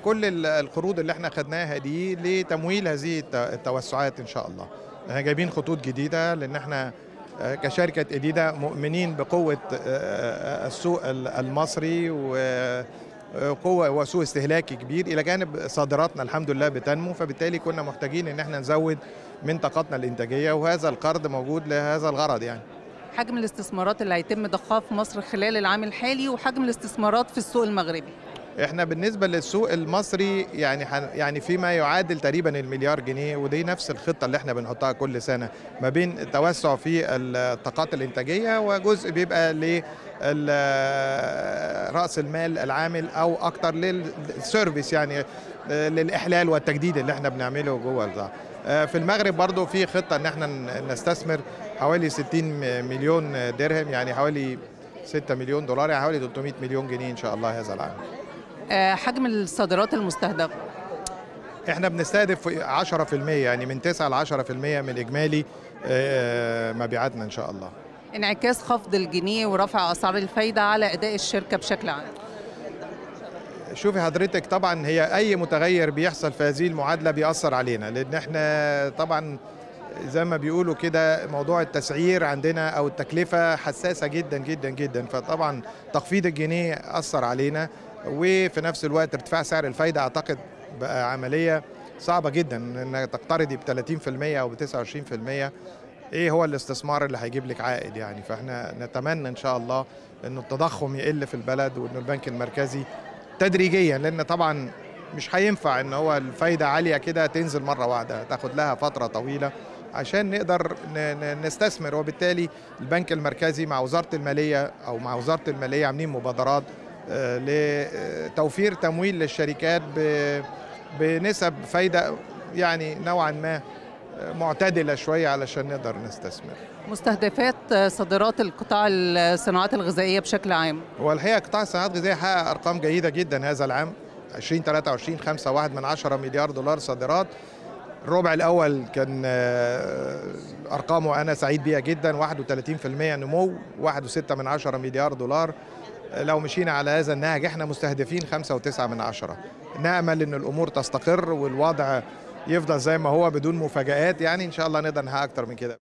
كل ال- القروض اللي احنا خدناها دي لتمويل هذه الت- التوسعات ان شاء الله احنا جايبين خطوط جديده لان احنا آه، كشركه اديدا مؤمنين بقوه آه، آه، السوق ال- المصري وقوه وسوق استهلاكي كبير الى جانب صادراتنا الحمد لله بتنمو فبالتالي كنا محتاجين ان احنا نزود من طاقتنا الانتاجيه وهذا القرض موجود لهذا الغرض يعني حجم الاستثمارات اللي هيتم ضخها في مصر خلال العام الحالي وحجم الاستثمارات في السوق المغربي احنا بالنسبه للسوق المصري يعني حن يعني فيما يعادل تقريبا المليار جنيه ودي نفس الخطه اللي احنا بنحطها كل سنه ما بين التوسع في الطاقات الانتاجيه وجزء بيبقى ل راس المال العامل او اكتر للسيرفيس يعني للاحلال والتجديد اللي احنا بنعمله جوه الزراعه في المغرب برضو في خطه ان احنا نستثمر حوالي 60 مليون درهم يعني حوالي 6 مليون دولار يعني حوالي 300 مليون جنيه ان شاء الله هذا العام آه، حجم الصادرات المستهدفة احنا بنستهدف 10% يعني من 9 ل 10% من اجمالي آه، مبيعاتنا ان شاء الله انعكاس خفض الجنيه ورفع أسعار الفايدة على أداء الشركة بشكل عام شوفي حضرتك طبعا هي اي متغير بيحصل في هذه المعادله بيأثر علينا لان احنا طبعا زي ما بيقولوا كده موضوع التسعير عندنا او التكلفه حساسه جدا جدا جدا فطبعا تخفيض الجنيه اثر علينا وفي نفس الوقت ارتفاع سعر الفايده اعتقد بقى عمليه صعبه جدا انك تقترضي ب 30% او ب 29% ايه هو الاستثمار اللي هيجيب لك عائد يعني فاحنا نتمنى ان شاء الله انه التضخم يقل في البلد وانه البنك المركزي تدريجيا لان طبعا مش هينفع ان هو الفايده عاليه كده تنزل مره واحده تاخد لها فتره طويله عشان نقدر نستثمر وبالتالي البنك المركزي مع وزاره الماليه او مع وزاره الماليه عاملين مبادرات لتوفير تمويل للشركات بنسب فايده يعني نوعا ما معتدله شويه علشان نقدر نستثمر. مستهدفات صادرات القطاع الصناعات الغذائيه بشكل عام. هو الحقيقه قطاع الصناعات الغذائيه حقق ارقام جيده جدا هذا العام 2023 5.1 من 10 مليار دولار صادرات الربع الاول كان ارقامه انا سعيد بيها جدا 31% نمو 1.6 من 10 مليار دولار لو مشينا على هذا النهج احنا مستهدفين 5.9 من 10 نامل ان الامور تستقر والوضع يفضل زي ما هو بدون مفاجآت يعني ان شاء الله نقدر نحقق اكتر من كده